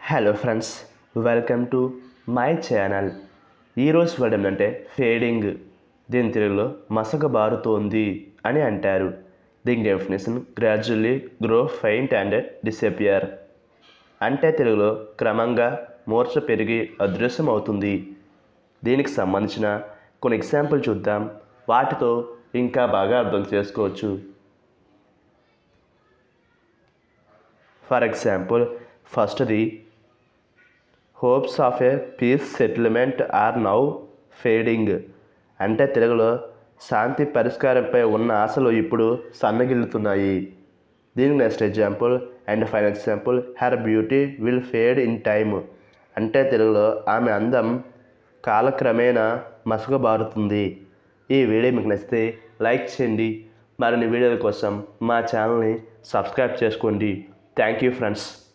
hello friends welcome to my channel ఈరోజు word ఏంటంటే fading దీని తెలుగులో మసకబారుతోంది అని అంటారు దీని definition gradually grow faint and disappear అంటే తెలుగులో క్రమంగా మూర్ఛ పెరిగి అదృశ్యం అవుతుంది దీనికి సంబంధించిన కొన్ని ఎగ్జాంపుల్ చూద్దాం వాటితో ఇంకా బాగా అర్థం చేసుకోవచ్చు ఫర్ ఎగ్జాంపుల్ ఫస్ట్ది hopes of a peace settlement are now fading అంటే తెలుగులో శాంతి పరిష్కారంపై ఉన్న ఆశలు ఇప్పుడు సన్నగిల్లుతున్నాయి దీనికి next example and final example her beauty will fade in time అంటే తెలుగులో ఆమె అందం కాలక్రమేణా మసకబారుతుంది ఈ వీడియో మీకు నచ్చితే లైక్ చేయండి మరిన్ని వీడియోల కోసం మా ఛానల్ని సబ్స్క్రైబ్ చేసుకోండి థ్యాంక్ యూ ఫ్రెండ్స్